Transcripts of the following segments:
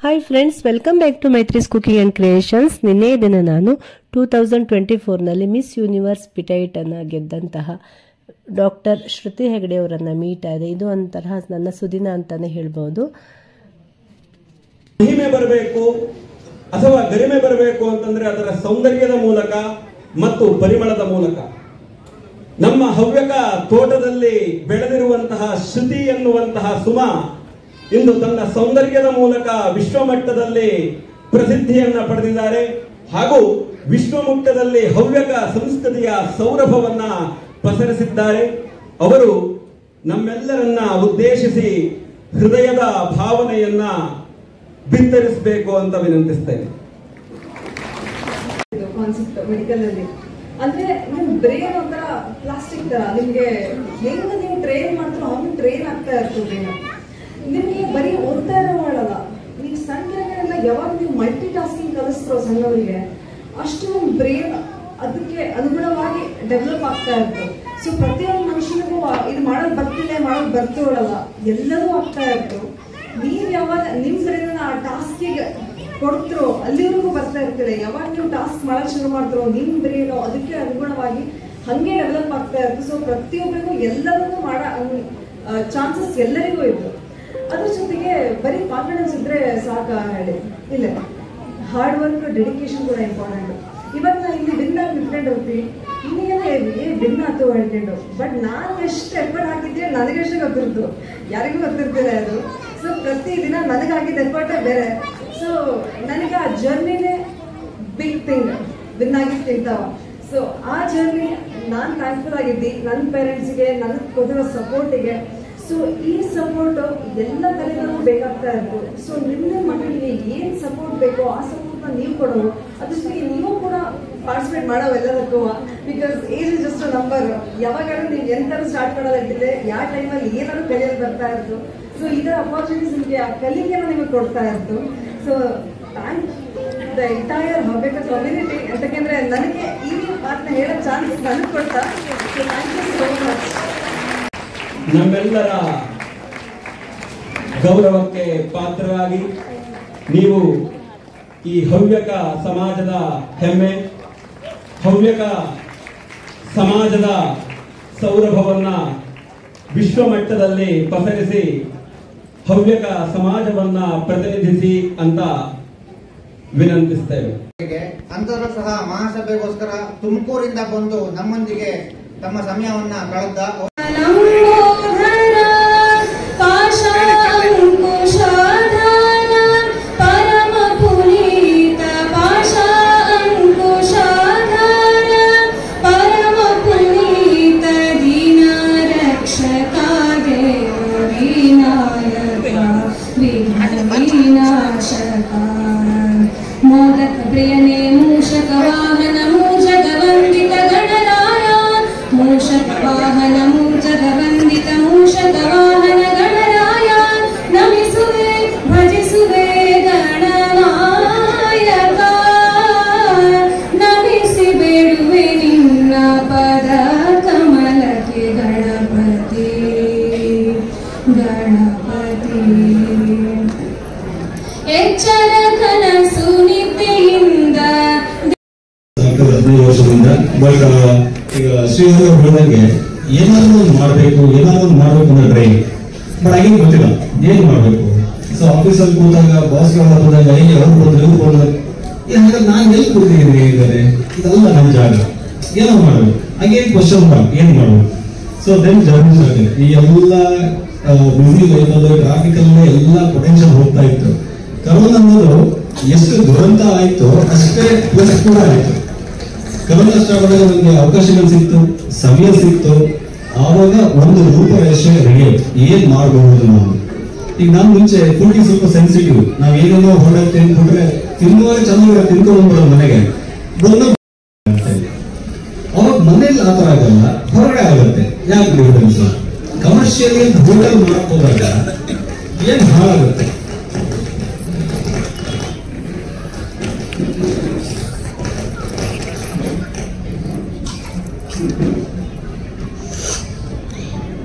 Hi friends welcome back to Maithri's cooking and creations ನಿನ್ನೆ ದಿನ ನಾನು ಟೂ ತೌಸಂಡ್ ಟ್ವೆಂಟಿ ಫೋರ್ನಲ್ಲಿ ಮಿಸ್ ಯೂನಿವರ್ಸ್ ಪಿಟೈಟನ್ನು ಗೆದ್ದಂತಹ ಡಾಕ್ಟರ್ ಶ್ರುತಿ ಹೆಗಡೆ ಅವರನ್ನು ಮೀಟ್ ಆದೆ ಇದು ಒಂಥರ ನನ್ನ ಸುದಿನ ಅಂತಲೇ ಹೇಳ್ಬೋದು ಮಹಿಮೆ ಬರಬೇಕು ಅಥವಾ ಗರಿಮೆ ಬರಬೇಕು ಅಂತಂದ್ರೆ ಅದರ ಸೌಂದರ್ಯದ ಮೂಲಕ ಮತ್ತು ಪರಿಮಳದ ಮೂಲಕ ನಮ್ಮ ಹವ್ಯಕ ತೋಟದಲ್ಲಿ ಬೆಳೆದಿರುವಂತಹ ಶ್ರುತಿ ಎನ್ನುವಂತಹ ಸುಮ ಇಂದು ತನ್ನ ಸೌಂದರ್ಯದ ಮೂಲಕ ವಿಶ್ವಮಟ್ಟದಲ್ಲಿ ಪ್ರಸಿದ್ಧಿಯನ್ನ ಪಡೆದಿದ್ದಾರೆ ಹಾಗೂ ವಿಶ್ವಮಟ್ಟದಲ್ಲಿ ಹವ್ಯಕ ಸಂಸ್ಕೃತಿಯ ಸೌರಭವನ್ನ ಪಸರಿಸಿದ್ದಾರೆ ಅವರು ನಮ್ಮೆಲ್ಲರನ್ನ ಉದ್ದೇಶಿಸಿ ಹೃದಯದ ಭಾವನೆಯನ್ನ ಬಿತ್ತರಿಸಬೇಕು ಅಂತ ವಿನಂತಿಸ್ತೇನೆ ಕಾನ್ಸೆಪ್ಟ್ ಮೆಡಿಕಲ್ ಅಲ್ಲಿ ಅಂದ್ರೆ ನಿಮ್ ಬ್ರೇನ್ ಒಂಥರ ಪ್ಲಾಸ್ಟಿಕ್ ತರ ನಿಮ್ಗೆ ಹೆಂಗ್ ನೀವು ಟ್ರೈನ್ ಮಾಡ್ತಾರೋ ಹಂಗ್ ಟ್ರೈನ್ ಆಗ್ತಾ ಇರ್ತದೆ ಬ್ರೇನ್ ನಿಮ್ಗೆ ಬರೀ ಓದ್ತಾ ಇರೋ ಮಾಡಲ್ಲ ನೀವು ಸಣ್ಣಗೆಲ್ಲ ಯಾವಾಗ ನೀವು ಮಲ್ಟಿ ಟಾಸ್ಕಿಂಗ್ ಕಲಿಸ್ತಾರೋ ಸಣ್ಣವರಿಗೆ ಅಷ್ಟು ಬ್ರೇನ್ ಅದಕ್ಕೆ ಅನುಗುಣವಾಗಿ ಡೆವಲಪ್ ಆಗ್ತಾ ಇರ್ತದೆ ಸೊ ಪ್ರತಿಯೊಂದು ಮನುಷ್ಯನಿಗೂ ಆ- ಇದು ಮಾಡೋದು ಬರ್ತಿಲ್ಲ ಮಾಡೋದು ಬರ್ತಿರೋಳಲ್ಲ ಎಲ್ಲದೂ ಆಗ್ತಾ ಇತ್ತು ನೀವ್ ಯಾವಾಗ ನಿಮ್ ಬ್ರೇನ್ ಆ ಟಾಸ್ಕಿಗೆ ಕೊಡ್ತಿರೋ ಅಲ್ಲಿವರೆಗೂ ಬರ್ತಾ ಇರ್ತೀರ ಯಾವಾಗ ನೀವು ಟಾಸ್ಕ್ ಮಾಡಕ್ ಶುರು ಮಾಡ್ತಿರೋ ನಿಮ್ ಬ್ರೇನ್ ಅದಕ್ಕೆ ಅನುಗುಣವಾಗಿ ಹಂಗೆ ಡೆವಲಪ್ ಆಗ್ತಾ ಇರುತ್ತೆ ಸೊ ಪ್ರತಿಯೊಬ್ಬರಿಗೂ ಎಲ್ಲದನ್ನೂ ಮಾಡ ಚಾನ್ಸಸ್ ಎಲ್ಲರಿಗೂ ಇತ್ತು ಅದ್ರ ಜೊತೆಗೆ ಬರೀ ಕಾನ್ಫಿಡೆನ್ಸ್ ಇದ್ರೆ ಸಾಕ ಹೇಳಿ ಇಲ್ಲ ಹಾರ್ಡ್ ವರ್ಕ್ ಡೆಡಿಕೇಶನ್ ಕೂಡ ಇಂಪಾರ್ಟೆಂಟ್ ಇವಾಗ ನಾ ಇಲ್ಲಿ ವಿನ್ ಆಗಿ ನಿಂತ್ಕೊಂಡು ಹೋಗ್ತೀನಿ ಇನ್ನೇನ ಏ ವಿನ್ ಆತು ಹೇಳ್ಕೊಂಡು ಬಟ್ ನಾನು ಎಷ್ಟು ಎಫರ್ಟ್ ಹಾಕಿದ್ದೆ ನನಗೆಷ್ಟು ಗೊತ್ತಿರ್ತು ಯಾರಿಗೂ ಗೊತ್ತಿರ್ತಿಲ್ಲ ಅದು ಸೊ ಪ್ರತಿದಿನ ನನಗಾಗಿದ್ದ ಎಫರ್ಟೇ ಬೇರೆ ಸೊ ನನಗೆ ಆ ಜರ್ನಿನೇ ಬಿಗ್ ಥಿಂಗ್ ವಿನ್ ಆಗಿರ್ತಿರ್ತಾವ ಸೊ ಆ ಜರ್ನಿ ನಾನು ಥ್ಯಾಂಕ್ಫುಲ್ ಆಗಿದ್ದಿ ನನ್ನ ಪೇರೆಂಟ್ಸ್ಗೆ ನನಗೆ ಕೊಟ್ಟಿರೋ ಸಪೋರ್ಟಿಗೆ ಸೊ ಈ ಸಪೋರ್ಟ್ ಎಲ್ಲ ಕಡೆಗಳಿಗೂ ಬೇಕಾಗ್ತಾ ಇತ್ತು ಸೊ ನಿಮ್ಮ ಮಕ್ಕಳಿಗೆ ಏನ್ ಸಪೋರ್ಟ್ ಬೇಕೋ ಆ ಸಪೋರ್ಟ್ನ ನೀವು ಕೊಡೋದು ಅದ್ರ ಜೊತೆಗೆ ನೀವು ಕೂಡ ಪಾರ್ಟಿಸಿಪೇಟ್ ಮಾಡೋ ಎಲ್ಲದಕ್ಕೂ because age is just number ಯಾವಾಗಾದ್ರೂ ನೀವು ಎಂತಾರು ಸ್ಟಾರ್ಟ್ ಮಾಡೋದಾಗಿದ್ರೆ ಯಾವ ಟೈಮಲ್ಲಿ ಏನಾದ್ರು ಕಲಿಯೋದು ಬರ್ತಾ ಇತ್ತು ಸೊ ಇದರ ಅಪಾರ್ಚುನಿಟೀಸ್ ನಿಮಗೆ ಆ ಕಲಿಕೆನ ನಿಮಗೆ ಕೊಡ್ತಾ ಇತ್ತು so thank the entire Havyaka community ಯಾಕಂದ್ರೆ ನನಗೆ ಈ ಮಾತನ್ನ ಹೇಳೋ ಚಾನ್ಸ್ ನನಗೆ ಕೊಡ್ತಾ so thank you so much ನಮ್ಮೆಲ್ಲರ ಗೌರವಕ್ಕೆ ಪಾತ್ರರಾಗಿ ನೀವು ಈ ಹವ್ಯಕ ಸಮಾಜದ ಹೆಮ್ಮೆ ಹವ್ಯಕ ಸಮಾಜದ ಸೌರಭವನ್ನ ವಿಶ್ವಮಟ್ಟದಲ್ಲಿ ಪಸರಿಸಿ ಹವ್ಯಕ ಸಮಾಜವನ್ನ ಪ್ರತಿನಿಧಿಸಿ ಅಂತ ವಿನಂತಿಸ್ತೇವೆ ಗೆ ಅಂತರೂ ಸಹ ಮಹಾಸಭೆಗೋಸ್ಕರ ತುಮಕೂರಿಂದ ಬಂದು ನಮ್ಮೊಂದಿಗೆ ತಮ್ಮ ಸಮಯವನ್ನ ಕಳೆದ ಲಂಬೋಧರ ಪಾಶಾಂಕುಶಾಧಾರ ಪರಮ ಪುನೀತ ಪಾಶಾಂಕುಶಾಧಾರ ಪರಮ ಪುನೀತ ದೀನ ರಕ್ಷಕ ದೇವ ವಿನಾಯಕ ವಿಘ್ನ ವಿನಾಶಕ ಮೋದಕ ಪ್ರಿಯನೇ ಮೂಷಕ ವಾಹನ ಮೂಷಕ ವಂದಿತ ಗಣರಾಯ ಮೂಷಕ ವಾಹನ ಮೂಷಕ ವಂದಿತ ಮೂಷಕ ವಾಹನ ಗಣರಾಯ ನಮಿಸುವೆ ಭಜಿಸುವೆ ಗಣನಾಯಕ ನಮಿಸಿ ಬೇಡುವೆ ನಿನ್ನ ಪದ ಕಮಲಕ್ಕೆ ಗಣಪತಿ ಗಣಪತಿ ಎಚ್ಚರ ಕನಸು ನಿದ್ದೆಯಿಂದ ಕಳೆದ ಹದಿನೈದು ವರ್ಷದಿಂದ ಬಟ್ ಈಗ ಶ್ರೀಹರಿ ಅವ್ರು ಹೇಳ್ದಂಗೆ ಏನಾದ್ರು ಒಂದು ಮಾಡಬೇಕು ಏನಾದ್ರು ಒಂದು ಮಾಡಬೇಕು ಅನ್ನೋ ಡ್ರೈವ್ ಬಟ್ ಆಗಿನ ಗೊತ್ತಿಲ್ಲ ಏನ್ ಮಾಡಬೇಕು ಸೊ ಆಫೀಸಲ್ಲಿ ಕೂತಾಗ ಬಾಸ್ಗಳ ಹೋದಾಗ ಹೇಗೆ ಅವ್ರು ಬಂದ್ರು ಇವ್ರು ಬಂದ್ರು ಏ ಹಾಗಾದ್ರೆ ನಾನು ಎಲ್ಲಿ ಕೂತಿದ್ದೀನಿ ಇದ್ದಾರೆ ಇದೆಲ್ಲ ನನ್ನ ಜಾಗ ಏನೋ ಮಾಡಬೇಕು ಹಾಗೆ ಕ್ವಶನ್ ಮಾರ್ಕ್ ಏನ್ ಮಾಡಬೇಕು ಸೊ ದೆನ್ ಜರ್ನಿ ಸ್ಟಾರ್ಟ್ ಈ ಎಲ್ಲ ಬ್ಯುಸಿ ಲೈಫಲ್ಲಿ ಟ್ರಾಫಿಕ್ ಅಲ್ಲಿ ಎಲ್ಲ ಪೊಟೆನ್ಶಿಯಲ್ ಹೋಗ್ತಾ ಇತ್ತು ಕರೋನಾ ಅನ್ನೋದು ಎಷ್ಟು ದುರಂತ ಆಯ್ತು ಅಷ್ಟೇ ಪ್ಲಸ್ ಕೂಡ ಆಯ್ತು ಕರೋನಾ ಸ್ಟಾರ್ಟ್ ಆದಾಗ ನಮಗೆ ಅವಕಾಶಗಳು ಸಿಕ್ತು ಸಮಯ ಸಿಕ್ತು ಆವಾಗ ಒಂದು ರೂಪರೇಷೆ ರೆಡಿ ಆಯ್ತು ಏನ್ ಮಾಡಬಹುದು ನಾವು ಈಗ ನಾನು ಮುಂಚೆ ಫುಡ್ಗೆ ಸ್ವಲ್ಪ ಸೆನ್ಸಿಟಿವ್ ನಾವ್ ಏನೇನೋ ಹೊರಗೆ ತಿಂದ್ಬಿಟ್ರೆ ತಿನ್ನುವಾಗ ಚೆನ್ನಾಗಿ ತಿನ್ಕೊಂಡು ಬರೋದು ಮನೆಗೆ ಬಂದು ಅಂತ ಇದೆ. ಅವಾಗ ಮನೇಲಿ ಆ ತರ ಆಗಲ್ಲ ಹೊರಗಡೆ ಆಗುತ್ತೆ ಯಾಕೆ ಡಿಫರೆನ್ಸ್ ಕಮರ್ಷಿಯಲಿ ಹೋಟೆಲ್ ಮಾಡಕ್ ಹೋದಾಗ ಏನ್ ಹಾಳಾಗುತ್ತೆ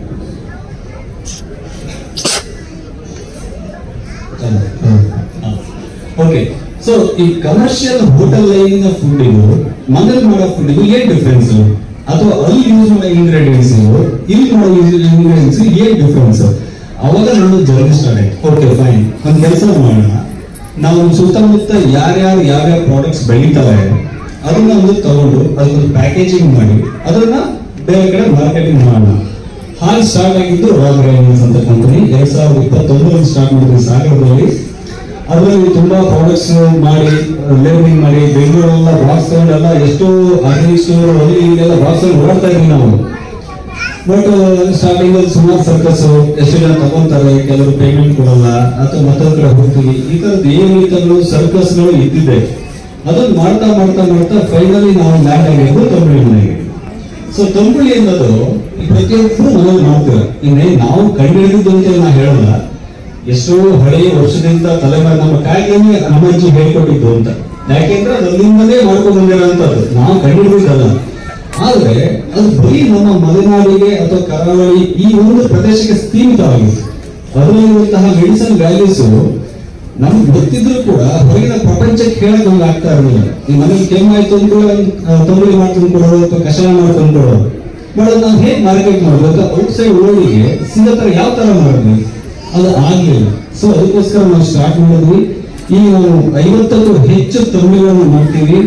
ಹಾ. ಹಾ. ಓಕೆ ಸೊ ಈ ಕಮರ್ಷಿಯಲ್ ಹೋಟೆಲ್ ಲೈನ್ ಫುಡ್ಡಿಗೂ ಮನೇಲಿ ಮಾಡೋ ಫುಡ್ಡಿಗೂ ಏನ್ ಡಿಫ್ರೆನ್ಸ್ ಅಥವಾ ಅಲ್ಲಿ ಯೂಸ್ ಮಾಡೋ ಇಂಗ್ರೀಡಿಯೆಂಟ್ಸ್ ಇಲ್ಲಿ ಮಾಡೋ ಇಂಗ್ರೀಡಿಯೆಂಟ್ಸ್ ಏನ್ ಡಿಫ್ರೆನ್ಸ್ ಅವಾಗ ನಾನು ಜರ್ನಿ ಸ್ಟಾರ್ಟ್ ಆಯ್ತು ಓಕೆ ಫೈನ್ ಒಂದ್ ಕೆಲಸ ಮಾಡೋಣ ನಾವು ಸುತ್ತಮುತ್ತ ಯಾರ್ಯಾರು ಯಾವ್ಯಾವ ಪ್ರಾಡಕ್ಟ್ಸ್ ಬೆಳೀತಾರೆ ಅದನ್ನ ಒಂದು ತಗೊಂಡು ಅದನ್ನ ಪ್ಯಾಕೇಜಿಂಗ್ ಮಾಡಿ ಅದನ್ನ ಬೇರೆ ಕಡೆ ಮಾರ್ಕೆಟಿಂಗ್ ಮಾಡೋಣ ಹಾಲ್ ಸ್ಟಾರ್ಟ್ ಆಗಿದ್ದು ರಾಗ್ ರೈನ್ಸ್ ಅಂತ ಕಂಪನಿ ಎರಡ್ ಸಾವಿರದ ಇಪ್ಪತ್ತೊಂದರಲ್ಲಿ ಸ್ಟಾರ್ಟ್ ಮಾಡಿದ್ವಿ ಸಾಗರದಲ್ಲಿ ಅದರಲ್ಲಿ ತುಂಬಾ ಪ್ರಾಡಕ್ಟ್ಸ್ ಮಾಡಿ ಲೇಬಲಿಂಗ್ ಮಾಡಿ ಬೆಂಗಳೂರೆಲ್ಲ ಬಾಕ್ಸ್ ತಗೊಂಡೆಲ್ಲ ಎಷ್ಟೋ ಆರ್ಟಿಸ್ಟ್ ಅಲ್ಲಿ ಇಲ್ಲೆಲ್ಲ ಬಾಕ್ಸ್ ಓಡ್ತಾ ಇದ್ವಿ ನಾವು ಬಟ್ ಸ್ಟಾರ್ಟಿಂಗ್ ಅಲ್ಲಿ ಸುಮಾರು ಸರ್ಕಸ್ ಎಷ್ಟು ಜನ ತಗೊಂತಾರೆ ಕೆಲವರು ಪೇಮೆಂಟ್ ಕೊಡಲ್ಲ ಅಥವಾ ಮತ್ತೊಂದ್ ಕಡೆ ಹೋಗ್ತೀವಿ ಈ ತರದ್ದು ಏನಿತ್ತಲ್ಲೂ ಸರ್ಕಸ್ ಗಳು ಇದ್ದಿದೆ ಅದನ್ನ ಮಾಡ್ತಾ ಮಾಡ್ತಾ ಮಾಡ್ತಾ ಫೈನಲಿ ನಾವು ಲ್ಯಾಂಡ್ ಆಗಿರೋದು ತಂಬಳಿ ಮನೆಗೆ ಸೊ ತಂಬಳಿ ಅನ್ನೋದು ಈ ಪ್ರತಿಯೊಬ್ಬರು ಮನೇಲಿ ಮಾಡ್ತೀರ ಇನ್ನೇ ನಾವು ಕಂಡುಹಿಡಿದಿದ್ದು ಅಂತ ನಾ ಹೇಳಲ್ಲ ಎಷ್ಟೋ ಹಳೆಯ ವರ್ಷದಿಂದ ತಲೆಮಾರಿ ನಮ್ಮ ಕಾಯಿಲೆನೇ ನಮ್ಮ ಅಜ್ಜಿ ಹೇಳ್ಕೊಟ್ಟಿದ್ದು ಅಂತ ಯಾಕೆಂದ್ರೆ ಅದು ಅಲ್ಲಿಂದಲೇ ಮಾಡ್ಕೊಂಡು ಬಂದಿರೋಂಥದ್ದು ನಾವು ಕಂಡುಹಿಡಿದಲ್ಲ ಆದ್ರೆ ಅದು ಬರೀ ನಮ್ಮ ಮಲೆನಾಡಿಗೆ ಅಥವಾ ಕರಾವಳಿ ಈ ಒಂದು ಪ್ರದೇಶಕ್ಕೆ ಸೀಮಿತವಾಗಿತ್ತು ಅದರಲ್ಲಿರುವಂತಹ ಮೆಡಿಸನ್ ವ್ಯಾಲ್ಯೂಸ್ ನಮ್ಗೆ ಗೊತ್ತಿದ್ರು ಕೂಡ ಹೊರಗಿನ ಪ್ರಪಂಚಕ್ಕೆ ಹೇಳಕ್ ನಮ್ಗೆ ಆಗ್ತಾ ಇರಲಿಲ್ಲ ಈ ಮನೇಲಿ ಕೆಮ್ಮಾಯ್ತು ಅಂದ್ರೂ ತೊಂದರೆ ಮಾಡ್ಕೊಂಡು ಕೊಡೋದು ಅಥವಾ ಕಷಾಯ ಮಾಡ್ಕೊಂಡು ಕೊಡೋದು ಬಟ್ ನಾವು ಹೇಗೆ ಮಾರ್ಕೆಟ್ ಮಾಡೋದು ಔಟ್ ಸೈಡ್ ಓಡಿಗೆ ಸಿಗೋ ತರ ಯಾವ ತರ ಮಾಡಿದ್ವಿ ಅದು ಆಗ್ಲಿಲ್ಲ ಸೊ ಅದಕ್ಕೋಸ್ಕರ ನಾವು ಸ್ಟಾರ್ಟ್ ಮಾಡಿದ್ವಿ ಈಗ ನಾವು ಐವತ್ತಕ್ಕೂ ಹೆಚ್ಚು ತಂಬಳಿಗಳನ್ನು ಮಾಡ್ತೀವಿ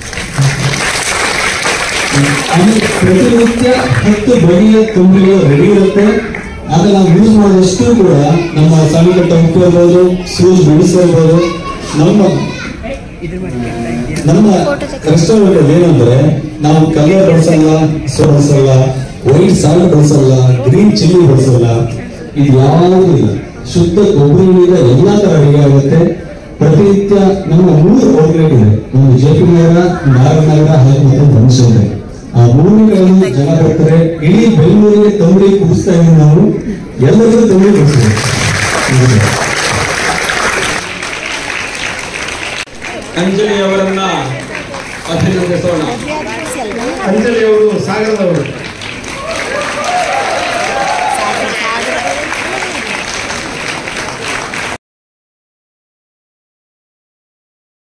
ಆಮೇಲೆ ಪ್ರತಿನಿತ್ಯ ಹತ್ತು ಬಗೆಯ ತುಂಬಿಗಳು ರೆಡಿ ಇರುತ್ತೆ ಆಗ ನಾವು ಯೂಸ್ ಮಾಡೋದಷ್ಟು ಕೂಡ ನಮ್ಮ ಸಣ್ಣ ಟಂಕು ಇರ್ಬೋದು ಸೂಜ್ ಬಿಡಿಸಿರ್ಬೋದು ನಮ್ಮ ನಮ್ಮ ರೆಸ್ಟೋರೆಂಟ್ ಅಲ್ಲಿ ಏನಂದ್ರೆ ನಾವು ಕಲರ್ ಬಳಸಲ್ಲ ಸೊ ಬಳಸಲ್ಲ ವೈಟ್ ಸಾಲ್ಟ್ ಬಳಸಲ್ಲ ಗ್ರೀನ್ ಚಿಲ್ಲಿ ಬಳಸಲ್ಲ ಇದು ಯಾವುದೂ ಇಲ್ಲ ಶುದ್ಧ ಕೊಬ್ಬರಿ ನೀರ ಎಲ್ಲಾ ತರ ಅಡಿಗೆ ಆಗುತ್ತೆ ಪ್ರತಿನಿತ್ಯ ನಮ್ಮ ಮೂರು ಔಟ್ಲೆಟ್ ಇದೆ ಒಂದು ಜೆ ಪಿ ನಗರ ನಾಗನಗರ ಹಾಗೂ ಮತ್ತು ಬನಶಂಕರಿ ಆ ಮೂರು ಕಡೆಯಿಂದ ಜನ ಬರ್ತಾರೆ ಇಡೀ ಬೆಂಗಳೂರಿಗೆ ತಂಬಳಿ ಕುಡಿಸ್ತಾ ಇದ್ದೀವಿ ನಾವು ಎಲ್ಲರಿಗೂ ತಂಬಳಿ ಕುಡಿಸ್ತೀವಿ ಅಂಜಲಿ ಅವರನ್ನ ಅಭಿನಂದಿಸೋಣ ಅಂಜಲಿ ಅವರು ಸಾಗರದವರು